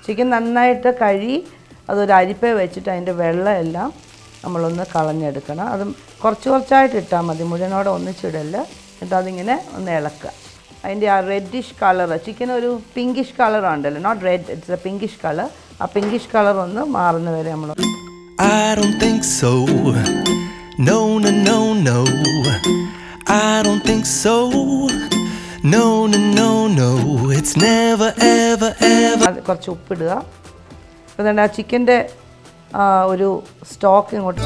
Chicken നന്നായിട്ട് കഴുകി അതൊരു അരിപ്പ വെച്ചിട്ട് അതിൻ്റെ വെള്ളമെല്ലാം നമ്മളൊന്ന് കളഞ്ഞെടുക്കണം അതും കുറച്ച് കുറച്ചായിട്ട് ഇട്ടാൽ മതി മുഴുവനോടെ ഒന്നിച്ചിടല്ല എന്നിട്ട് അതിങ്ങനെ ഒന്ന് ഇളക്കുക അതിൻ്റെ ആ റെഡിഷ് കളർ ചിക്കൻ ഒരു പിങ്കിഷ് കളർ ഉണ്ടല്ലോ not red it's a pinkish colour ആ പിങ്കിഷ് കളർ ഒന്ന് മാറുന്ന വരെ നമ്മൾ I don't think so. No, no, no, no. I don't think so. No, no, no, no. It's never, ever, ever. അത് കുറച്ച് ഉപ്പിടുക അതുകൊണ്ട് ആ ചിക്കൻ്റെ ഒരു സ്റ്റോക്ക് ഇങ്ങോട്ട്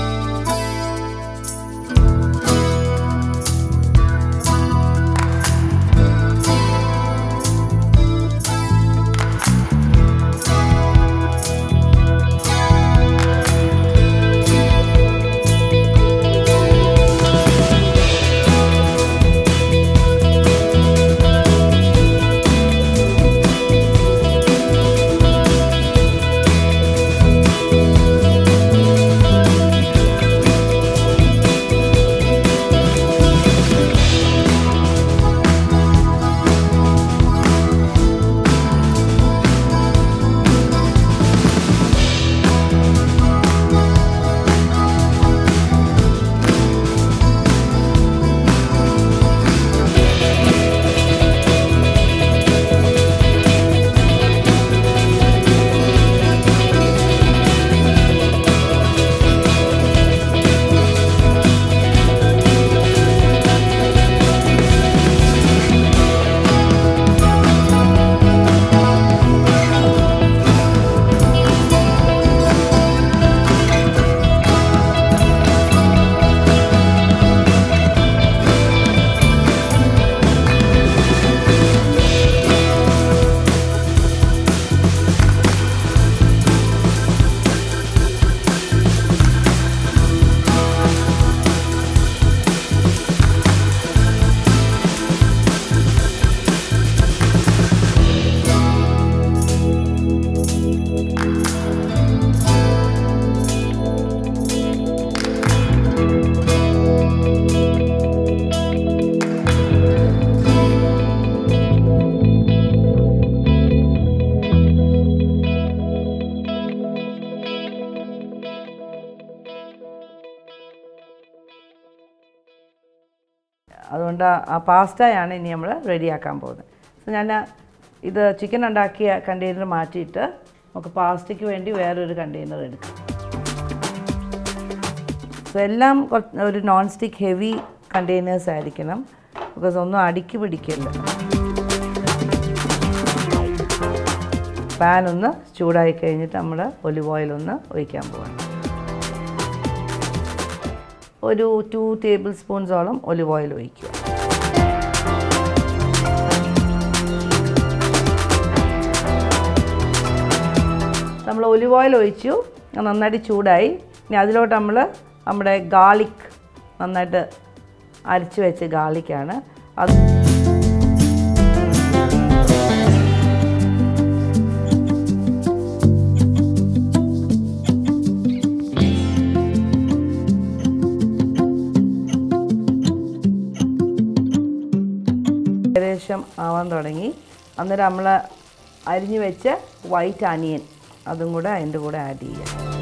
അതുകൊണ്ട് ആ- ആ പാസ്തയാണ് ഇനി നമ്മൾ റെഡിയാക്കാൻ പോകുന്നത് സോ ഞാൻ ഇത് ചിക്കൻ ഉണ്ടാക്കിയ കണ്ടെയ്നർ മാറ്റിയിട്ട് നമുക്ക് പാസ്തയ്ക്ക് വേണ്ടി വേറൊരു കണ്ടെയ്നർ എടുക്കാം സോ എല്ലാം കുറച്ച് ഒരു നോൺ സ്റ്റിക്ക് ഹെവി കണ്ടെയ്നേഴ്സ് ആയിരിക്കണം ബിക്കോസ് ഒന്നും അടുക്കി പിടിക്കില്ല പാൻ ഒന്ന് ചൂടായി കഴിഞ്ഞിട്ട് നമ്മൾ ഒലിവ് ഓയിൽ ഒന്ന് ഒഴിക്കാൻ പോകണം ഒരു ടു ടേബിൾ സ്പൂൺസോളം ഒലിവ് ഓയിൽ ഒഴിക്കുക നമ്മൾ ഒലിവ് ഓയിൽ ഒഴിച്ചു അത് നന്നായിട്ട് ചൂടായി ഇനി അതിലോട്ട് നമ്മൾ നമ്മുടെ ഗാർലിക് നന്നായിട്ട് അരച്ച് വെച്ച ഗാർലിക്കാണ് അത് ഏകദേശം ആവാൻ തുടങ്ങി അന്നേരം നമ്മൾ അരിഞ്ഞു വെച്ച വൈറ്റ് അനിയൻ അതും കൂടെ അതിൻ്റെ കൂടെ ആഡ് ചെയ്യാം